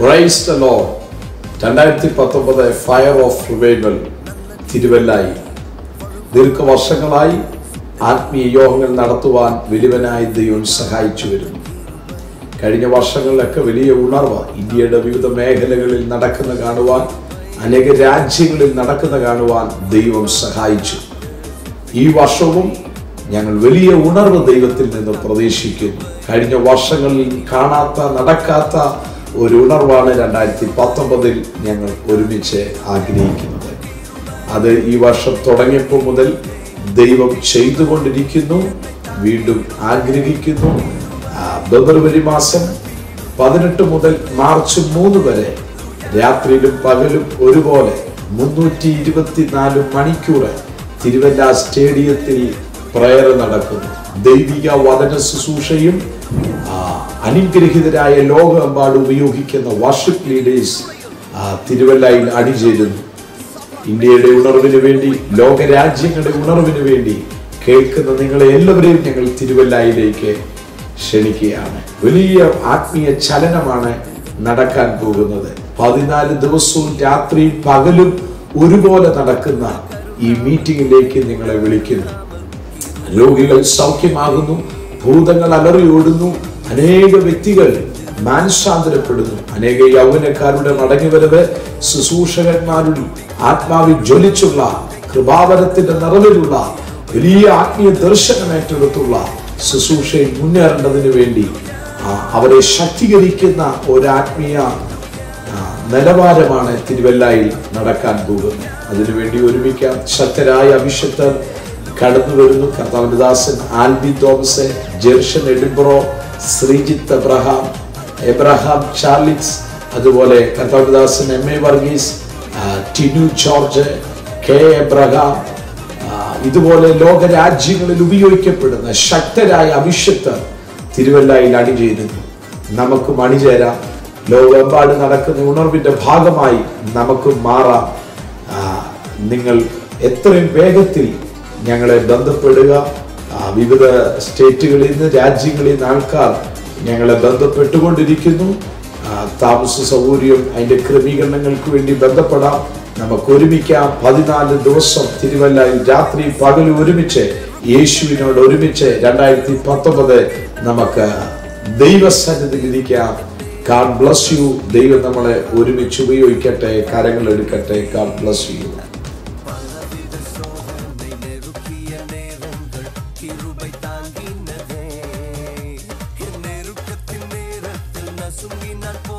praise the lord രണ്ടായിരത്തി പത്തൊമ്പത് fire of revival തിരുവല്ലായി ദീർഘവർഷങ്ങളായി ആത്മീയ യോഗങ്ങൾ നടത്തുവാൻ വലിയവനായ ദൈവം സഹായിച്ചു വരുന്നു കഴിഞ്ഞ വർഷങ്ങളിലൊക്കെ വലിയ ഉണർവ് ഇന്ത്യയുടെ വിവിധ മേഖലകളിൽ നടക്കുന്ന കാണുവാൻ അനേക രാജ്യങ്ങളിൽ നടക്കുന്ന കാണുവാൻ ദൈവം സഹായിച്ചു ഈ വർഷവും ഞങ്ങൾ വലിയ ഉണർവ് ദൈവത്തിൽ നിന്ന് പ്രതീക്ഷിക്കുന്നു കഴിഞ്ഞ വർഷങ്ങളിൽ കാണാത്ത നടക്കാത്ത ഒരു ഉണർവാണ് രണ്ടായിരത്തി പത്തൊമ്പതിൽ ഞങ്ങൾ ഒരുമിച്ച് ആഗ്രഹിക്കുന്നത് അത് ഈ വർഷം തുടങ്ങിയപ്പോൾ മുതൽ ദൈവം ചെയ്തുകൊണ്ടിരിക്കുന്നു വീണ്ടും ആഗ്രഹിക്കുന്നു ആ, ഫെബ്രുവരി മാസം പതിനെട്ട് മുതൽ മാർച്ച് മൂന്ന് വരെ രാത്രിയിലും പകലും ഒരുപോലെ മുന്നൂറ്റി ഇരുപത്തിനാല് മണിക്കൂർ തിരുവല്ല സ്റ്റേഡിയത്തിൽ പ്രയർ നടക്കുന്നു ദൈവിക വചന ശുശ്രൂഷയും ആ, അനുഗ്രഹീതരായ ലോകമെമ്പാട് ഉപയോഗിക്കുന്ന വർഷിപ്പ് ലീഡേഴ്സ് തിരുവല്ലയിൽ അണിചേരുന്നു ഇന്ത്യയുടെ ഉണർവിന് വേണ്ടി ലോകരാജ്യങ്ങളുടെ ഉണർവിന് വേണ്ടി കേൾക്കുന്ന നിങ്ങളെ എല്ലാവരെയും ഞങ്ങൾ തിരുവല്ലയിലേക്ക് ക്ഷണിക്കുകയാണ് വലിയ ആത്മീയ ചലനമാണ് നടക്കാൻ പോകുന്നത് പതിനാല് ദിവസവും രാത്രിയും പകലും ഒരുപോലെ നടക്കുന്ന ഈ മീറ്റിംഗിലേക്ക് നിങ്ങളെ വിളിക്കുന്നു രോഗികൾ സൗഖ്യമാകുന്നു ഭൂതങ്ങൾ അലറിയോടുന്നു അനേക വ്യക്തികൾ മാനസാന്തരപ്പെടുന്നു അനേക യൗവനക്കാരുടെ മടങ്ങിവരവ് ശുശ്രൂഷകന്മാരുടെ ആത്മാവിൽ ജ്വലിച്ചുള്ള കൃപാവരത്തിന്റെ നിറവിലുള്ള വലിയ ആത്മീയ ദർശനം ഏറ്റെടുത്തുള്ള ശുശ്രൂഷയിൽ മുന്നേറേണ്ടതിന് വേണ്ടി ആ, അവരെ ശക്തീകരിക്കുന്ന ഒരാത്മീയ ആ, നിലവാരമാണ് തിരുവല്ലയിൽ നടക്കാൻ പോകുന്നത് അതിനുവേണ്ടി ഒരുമിക്കാൻ ശക്തരായ അഭിഷക്തർ കടന്നു വരുന്നു കർത്താവിന്റെ ദാസൻ ആൽബി തോമസ് ജെർഷൻ എഡിബ്രോ ശ്രീജിത്ത് എബ്രഹാം എബ്രഹാം ചാർലിക്സ് അതുപോലെ കർത്താവിന്റെ ദാസൻ എം എ വർഗീസ് ആ, ടിനു ജോർജ് കെ എബ്രഹാം ആ, ഇതുപോലെ ലോകരാജ്യങ്ങളിൽ ഉപയോഗിക്കപ്പെടുന്ന ശക്തരായ അഭിഷക്തർ തിരുവല്ലയിൽ അണിചേരുന്നു നമുക്കും അണിചേരാം ലോകമെമ്പാട് നടക്കുന്ന ഉണർവിന്റെ ഭാഗമായി നമുക്ക് മാറാം ആ, നിങ്ങൾ എത്രയും വേഗത്തിൽ ഞങ്ങളെ ബന്ധപ്പെടുക ആ, വിവിധ സ്റ്റേറ്റുകളിൽ നിന്ന് രാജ്യങ്ങളിൽ നിന്ന് ആൾക്കാർ ഞങ്ങളെ ബന്ധപ്പെട്ടുകൊണ്ടിരിക്കുന്നു ആ, താമസ സൗകര്യം അതിന്റെ ക്രമീകരണങ്ങൾക്ക് വേണ്ടി ബന്ധപ്പെടാം നമുക്ക് ഒരുമിക്കാം പതിനാല് ദിവസം തിരുവല്ലയിൽ രാത്രി പകൽ ഒരുമിച്ച് യേശുവിനോട് ഒരുമിച്ച് രണ്ടായിരത്തി പത്തൊമ്പത് നമുക്ക് ദൈവസന്നിധിയിൽ ഇരിക്കാം ഗാഡ് ബ്ലസ് യു ദൈവം നമ്മളെ ഒരുമിച്ച് ഉപയോഗിക്കട്ടെ കരങ്ങൾ എടുക്കട്ടെ ഗാഡ് ബ്ലസ് യു கிருபை தாங்கினதே என் நெருக்கத்தின் நேரத்தில் நசுங்கினால்